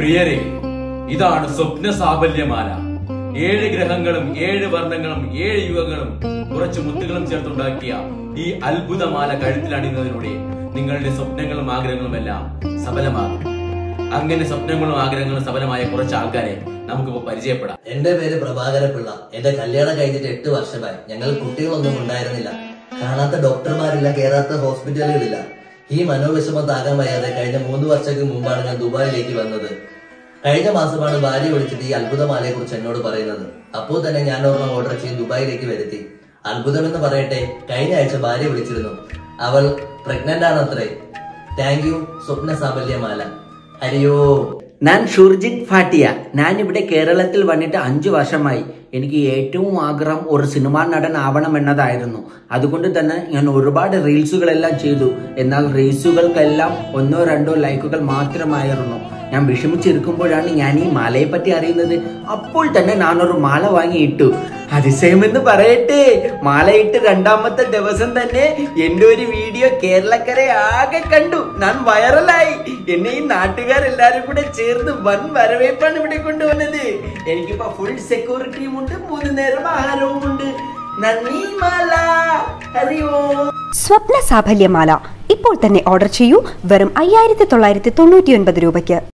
പ്രിയരെ ഇതാണ് സ്വപ്ന സാഫല്യമാല ഏഴ് ഗ്രഹങ്ങളും ഏഴ് വർണ്ണങ്ങളും ഏഴ് യുഗങ്ങളും കുറച്ച് മുത്തുകളും ചേർത്തുണ്ടാക്കിയ ഈ അത്ഭുതമാല കഴുത്തിൽ അണിയുന്നതിലൂടെ നിങ്ങളുടെ സ്വപ്നങ്ങളും ആഗ്രഹങ്ങളും എല്ലാം സഫലമാകും അങ്ങനെ സ്വപ്നങ്ങളും ആഗ്രഹങ്ങളും സഫലമായ കുറച്ച് ആൾക്കാരെ നമുക്കിപ്പോ പരിചയപ്പെടാം എന്റെ പേര് പ്രഭാകര പിള്ള എന്റെ കല്യാണം കഴിഞ്ഞിട്ട് എട്ട് വർഷമായി ഞങ്ങൾ കുട്ടികളൊന്നും ഉണ്ടായിരുന്നില്ല കാണാത്ത ഡോക്ടർമാരില്ല കേറാത്ത ഹോസ്പിറ്റലുകളില്ല ഈ മനോവിഷമം താങ്ങാൻ വയ്യാതെ കഴിഞ്ഞ മൂന്ന് വർഷങ്ങൾക്ക് മുമ്പാണ് ഞാൻ ദുബായിലേക്ക് വന്നത് കഴിഞ്ഞ മാസമാണ് ഭാര്യ വിളിച്ചിട്ട് ഈ അത്ഭുതമാലയെ കുറിച്ച് എന്നോട് പറയുന്നത് അപ്പോൾ തന്നെ ഞാൻ ഒരെണ്ണം ഓർഡർ ചെയ്ത് ദുബായിലേക്ക് വരുത്തി അത്ഭുതം എന്ന് പറയട്ടെ കഴിഞ്ഞ ആഴ്ച ഭാര്യ വിളിച്ചിരുന്നു അവൾ പ്രഗ്നന്റ് ആണത്രേ താങ്ക് യു സ്വപ്ന സാഫല്യമാല ഹരിയോ ഞാൻ ഷുർജിത് ഫാട്ടിയ ഞാൻ ഇവിടെ കേരളത്തിൽ വന്നിട്ട് അഞ്ചു വർഷമായി എനിക്ക് ഏറ്റവും ആഗ്രഹം ഒരു സിനിമാ നടൻ ആവണം എന്നതായിരുന്നു അതുകൊണ്ട് തന്നെ ഞാൻ ഒരുപാട് റീൽസുകളെല്ലാം ചെയ്തു എന്നാൽ റീൽസുകൾക്കെല്ലാം ഒന്നോ രണ്ടോ ലൈക്കുകൾ മാത്രമായിരുന്നു ഞാൻ വിഷമിച്ചിരിക്കുമ്പോഴാണ് ഞാൻ ഈ മാലയെ പറ്റി അറിയുന്നത് അപ്പോൾ തന്നെ ഞാനൊരു മാല വാങ്ങി ഇട്ടു അതിശയമെന്ന് പറയട്ടെ മാലയിട്ട് രണ്ടാമത്തെ ദിവസം തന്നെ എന്റെ ഒരു വീഡിയോ കേരളക്കരെ ആകെ കണ്ടു ഞാൻ വൈറലായി എന്നെ ഈ നാട്ടുകാരെല്ലാരും കൂടെ ചേർന്ന് വൻ വരവേപ്പാണ് ഇവിടെ കൊണ്ടുവന്നത് എനിക്കിപ്പോ ഫുൾ സെക്യൂരിറ്റിയും ഉണ്ട് മൂന്ന് നേരം ആഹാരവും ഉണ്ട് നന്ദി മാല ഹരിയോ സ്വപ്ന സാഫല്യമാല ഇപ്പോൾ തന്നെ ഓർഡർ ചെയ്യൂ വെറും അയ്യായിരത്തി തൊള്ളായിരത്തി തൊണ്ണൂറ്റി ഒൻപത് രൂപയ്ക്ക്